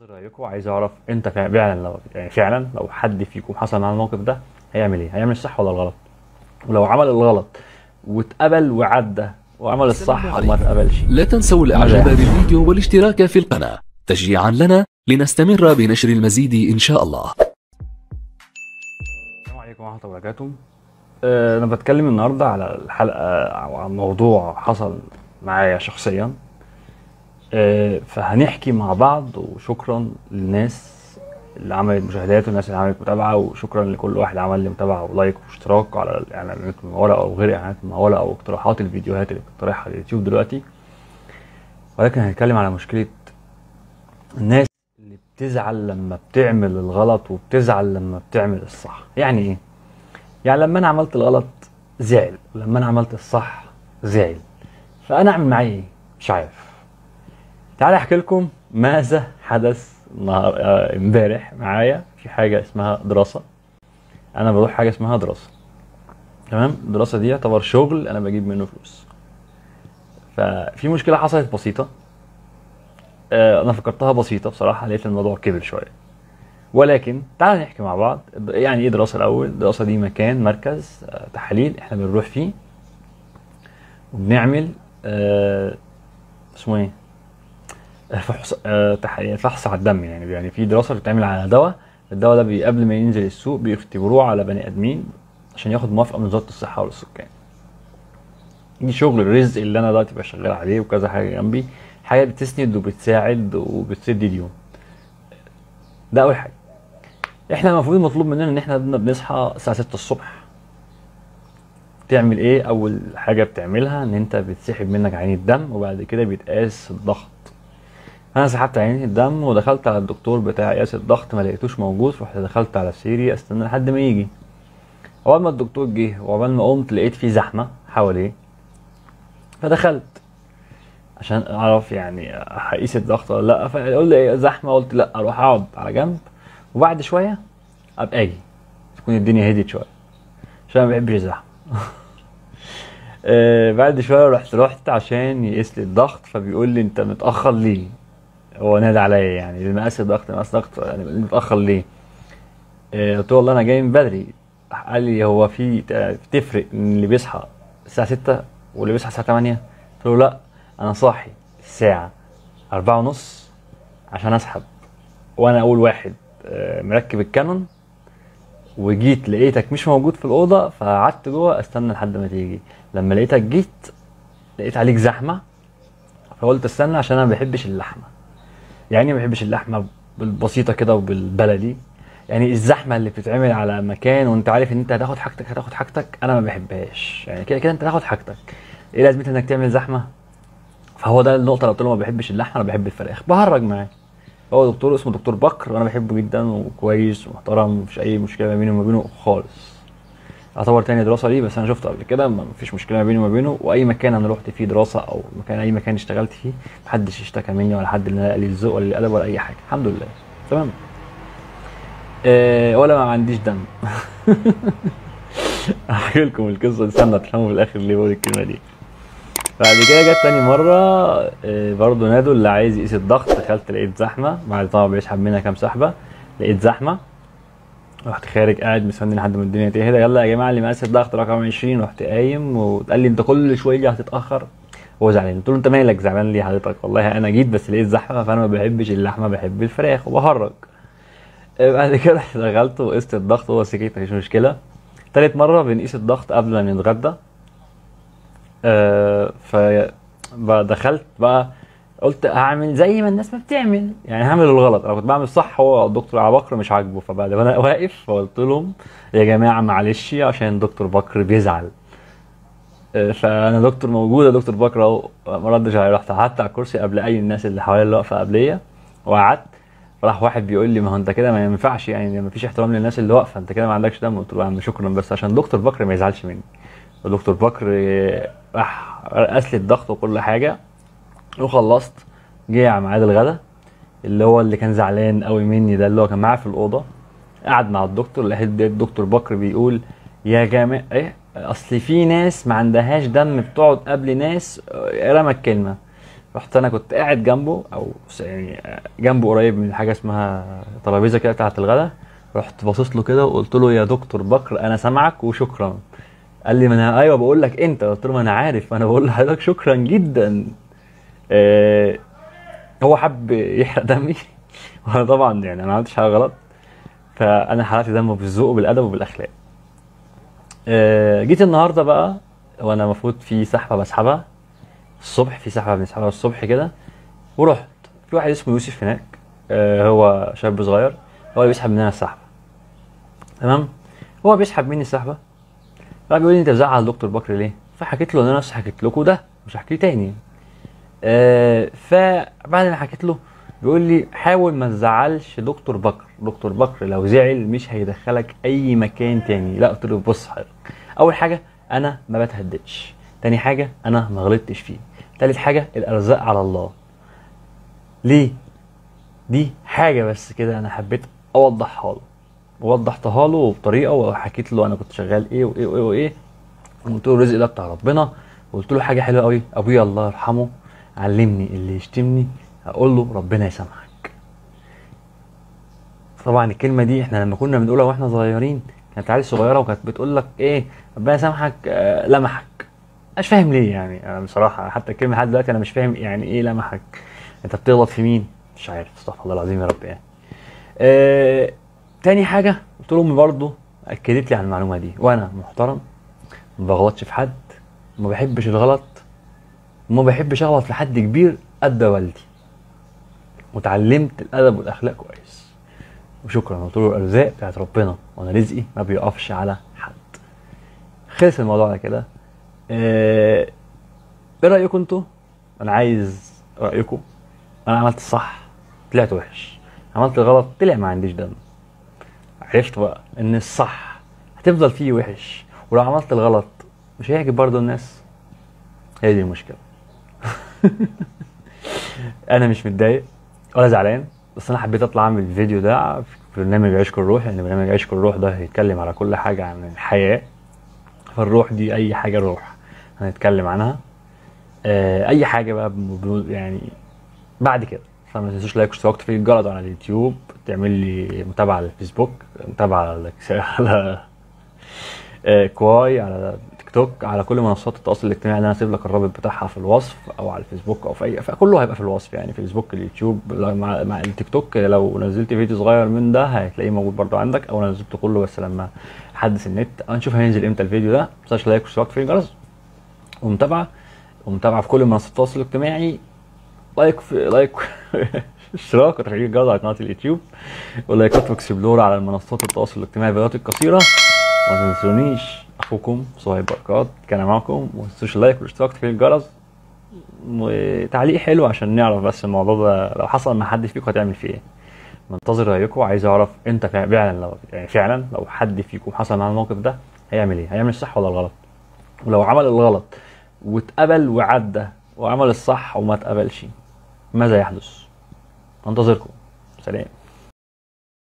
منتظر رايكم عايز اعرف انت فعلا لو يعني فعلا لو حد فيكم حصل معاه الموقف ده هيعمل ايه؟ هيعمل الصح ولا الغلط؟ ولو عمل الغلط واتقبل وعدى وعمل الصح وما اتقبلش لا تنسوا الاعجاب بالفيديو والاشتراك في القناة تشجيعا لنا لنستمر بنشر المزيد ان شاء الله السلام عليكم ورحمه الله وبركاته آه، انا بتكلم النهارده على الحلقه او عن موضوع حصل معايا شخصيا آه، فهنحكي مع بعض وشكرا للناس اللي عملت مشاهدات والناس اللي عملت متابعه وشكرا لكل واحد عمل لي متابعه ولايك واشتراك على الاعلانات المموله او غير الاعلانات المموله او اقتراحات الفيديوهات اللي بقترحها على اليوتيوب دلوقتي ولكن هنتكلم على مشكله الناس اللي بتزعل لما بتعمل الغلط وبتزعل لما بتعمل الصح يعني ايه يعني لما انا عملت الغلط زعل ولما انا عملت الصح زعل فانا اعمل معاه ايه مش عارف تعالى احكي لكم ماذا حدث النهار- آه، امبارح معايا في حاجه اسمها دراسه انا بروح حاجه اسمها دراسه تمام الدراسه دي يعتبر شغل انا بجيب منه فلوس ففي مشكله حصلت بسيطه آه، انا فكرتها بسيطه بصراحه لقيت الموضوع كبر شويه ولكن تعال نحكي مع بعض يعني ايه دراسه الاول الدراسه دي مكان مركز آه، تحاليل احنا بنروح فيه وبنعمل آه، اسمه ايه فحص آه، تحاليل فحص على الدم يعني يعني في دراسه بتتعمل على دواء الدواء ده بي- قبل ما ينزل السوق بيختبروه على بني ادمين عشان ياخد موافقه من وزاره الصحه والسكان دي شغل الرزق اللي انا دلوقتي بشغال عليه وكذا حاجه جنبي حاجه بتسند وبتساعد وبتسد اليوم ده اول حاجه احنا المفروض مطلوب مننا ان احنا بنصحى الساعه 6 الصبح تعمل ايه اول حاجه بتعملها ان انت بتسحب منك عينه الدم وبعد كده بيتقاس الضغط انا سحبت عينه الدم ودخلت على الدكتور بتاع قياس الضغط ما لقيتوش موجود رحت دخلت على سريري استنى لحد ما يجي اول ما الدكتور جه وعقبال ما قمت لقيت في زحمه حواليه فدخلت عشان اعرف يعني هقيس الضغط ولا لا فيقول لي ايه زحمه قلت لا اروح اقعد على جنب وبعد شويه ابقى اجي تكون الدنيا هديت شويه عشان ما بحبش الزحمه آه، بعد شويه رحت رحت عشان يقيس لي الضغط فبيقول لي انت متاخر ليه هو نادى عليا يعني المقاس الضغط مقاس ضغط يعني متاخر ليه آه، قلت له والله انا جاي من بدري راح قال لي هو في تفرق ان اللي بيصحى الساعه 6 واللي بيصحى الساعه 8 قلت له لا انا صاحي الساعه أربعة ونص عشان اسحب وانا اول واحد آه، مركب الكانون وجيت لقيتك مش موجود في الاوضه فقعدت جوه استنى لحد ما تيجي لما لقيتك جيت لقيت عليك زحمه فقلت استنى عشان انا ما بحبش اللحمه يعني ما بحبش اللحمه بالبسيطه كده وبالبلدي يعني الزحمه اللي بتتعمل على مكان وانت عارف ان انت هتاخد حاجتك هتاخد حاجتك انا ما بحبهاش يعني كده كده انت هتاخد حاجتك ايه لازمتها انك تعمل زحمه فهو ده النقطه اللي قلت له ما بحبش اللحمه انا بحب الفراخ بهرج معاه هو دكتور اسمه دكتور بكر وانا بحبه جدا وكويس ومحترم مفيش اي مشكله ما بيني وما بينه خالص يعتبر تاني دراسه ليه بس انا شفته قبل كده ما فيش مشكله ما بيني وما بينه واي مكان انا رحت فيه دراسه او مكان اي مكان اشتغلت فيه محدش اشتكى مني ولا حد اللي قال لي الذوق ولا الادب ولا اي حاجه الحمد لله تمام أه ولا ما عنديش دم احكي لكم القصه دي استنى تفهموا في الاخر ليه بقول الكلمه دي بعد كده جت تاني مرة آه، برضه نادوا اللي عايز يقيس الضغط دخلت لقيت زحمة بعد طبعا بيسحب منها كام سحبة لقيت زحمة رحت خارج قاعد مستني لحد ما الدنيا تهدى يلا يا جماعة اللي مقاس الضغط رقم 20 رحت قايم وقال لي انت كل شوية هتتأخر هو زعلان قلت له انت مالك زعلان ليه حضرتك والله انا جيت بس لقيت زحمة فانا ما بحبش اللحمة بحب الفراخ وبهرج آه، بعد كده رحت دخلت وقست الضغط هو سكت مفيش مشكلة تالت مرة بنقيس الضغط قبل ما نتغدى آه، فدخلت بقى قلت هعمل زي ما الناس ما بتعمل يعني هعمل الغلط انا كنت بعمل صح هو الدكتور على بكر مش عاجبه فبعد ما انا واقف فقلت لهم يا جماعه معلش عشان دكتور بكر بيزعل آه، فانا دكتور موجود يا دكتور بكر اهو ما ردش علي رحت قعدت على الكرسي قبل اي الناس اللي حواليا اللي واقفه قبليه وقعدت راح واحد بيقول لي ما هو انت كده ما ينفعش يعني ما فيش احترام للناس اللي واقفه انت كده ما عندكش دم قلت له يا عم شكرا بس عشان دكتور بكر ما يزعلش مني ودكتور بكر آه، راح قاس لي الضغط وكل حاجه وخلصت جه على ميعاد الغدا اللي هو اللي كان زعلان قوي مني ده اللي هو كان معايا في الاوضه قعد مع الدكتور لقيت الدكتور بكر بيقول يا جماعه ايه اصل في ناس ما عندهاش دم بتقعد قبل ناس آه، رمى الكلمه رحت انا كنت قاعد جنبه او س- يعني آه، جنبه قريب من حاجه اسمها ترابيزه كده بتاعه الغداء رحت باصص له كده وقلت له يا دكتور بكر انا سامعك وشكرا قال لي ما انا ايوه بقول لك انت قلت له ما انا عارف انا بقول لحضرتك شكرا جدا آه هو حب يحرق دمي وانا طبعا يعني انا ما عملتش حاجه غلط فانا حرقت دمه بالذوق وبالادب وبالاخلاق آه جيت النهارده بقى وانا المفروض في سحبه بسحبها الصبح في سحبه بنسحبها الصبح كده ورحت في واحد اسمه يوسف هناك آه هو شاب صغير هو اللي بيسحب مننا السحبه تمام هو بيسحب مني السحبه فبيقول لي انت مزعل دكتور بكر ليه فحكيت له ان انا نفس حكيت لكم ده مش هحكيه تاني آه فبعد ما حكيت له بيقول لي حاول ما تزعلش دكتور بكر دكتور بكر لو زعل مش هيدخلك اي مكان تاني لا قلت له بص حضرتك اول حاجه انا ما بتهددش تاني حاجه انا ما غلطتش فيه تالت حاجه الارزاق على الله ليه دي حاجه بس كده انا حبيت اوضحها له ووضحتها له بطريقه وحكيت له انا كنت شغال ايه وايه وايه وايه وقلت له الرزق ده بتاع ربنا وقلت له حاجه حلوه قوي ابويا الله يرحمه علمني اللي يشتمني اقول له ربنا يسامحك طبعا الكلمه دي احنا لما كنا بنقولها واحنا صغيرين كانت عيال صغيره وكانت بتقول لك ايه ربنا يسامحك آه لمحك مش فاهم ليه يعني انا بصراحه حتى الكلمه لحد دلوقتي انا مش فاهم يعني ايه لمحك انت بتغلط في مين مش عارف استغفر الله العظيم يا رب يعني آه تاني حاجه قلت له امي برضه اكدت لي على المعلومه دي وانا محترم ما بغلطش في حد ما بحبش الغلط وما بحبش اغلط في حد كبير قد والدي وتعلمت الادب والاخلاق كويس وشكرا قلت له الارزاق بتاعت ربنا وانا رزقي ما بيقفش على حد خلص الموضوع على كده آه، ايه رايكم انتوا انا عايز رايكم انا عملت الصح طلعت وحش عملت الغلط طلع ما عنديش دم عرفت بقى ان الصح هتفضل فيه وحش ولو عملت الغلط مش هيعجب برضه الناس هي دي المشكله انا مش متضايق ولا زعلان بس انا حبيت اطلع اعمل الفيديو ده في برنامج عشق الروح لان برنامج عشق الروح ده هيتكلم على كل حاجه عن الحياه فالروح دي اي حاجه روح هنتكلم عنها آه، اي حاجه بقى بم- يعني بعد كده فما تنسوش لايك واشتراك وتفعيل الجرس على اليوتيوب تعمل لي متابعه على الفيسبوك متابعه على على آه، كواي على تيك توك على كل منصات التواصل الاجتماعي اللي انا هسيب لك الرابط بتاعها في الوصف او على الفيسبوك او في اي فكله هيبقى في الوصف يعني فيسبوك اليوتيوب مع, مع التيك توك لو نزلت فيديو صغير من ده هتلاقيه موجود برضو عندك او نزلته كله بس لما حدث النت هنشوف هينزل امتى الفيديو ده متنساش لايك واشتراك في الجرس ومتابعه ومتابعه في كل منصات التواصل الاجتماعي لايك في لايك اشتراك وتفعيل الجرس على قناه اليوتيوب ولايكات واكسبلور على منصات التواصل الاجتماعي الفيديوهات القصيره وما تنسونيش اخوكم صهيب بركات كان معكم وما تنسوش اللايك والاشتراك وتفعيل الجرس وتعليق حلو عشان نعرف بس الموضوع ده لو حصل مع حد فيكم هتعمل فيه ايه منتظر رايكم وعايز اعرف انت فع- فعلا لو يعني فعلا لو حد فيكم حصل معاه الموقف ده هيعمل ايه هيعمل الصح ولا الغلط ولو عمل الغلط واتقبل وعدى وعمل الصح وما اتقبلش ماذا يحدث انتظركم سلام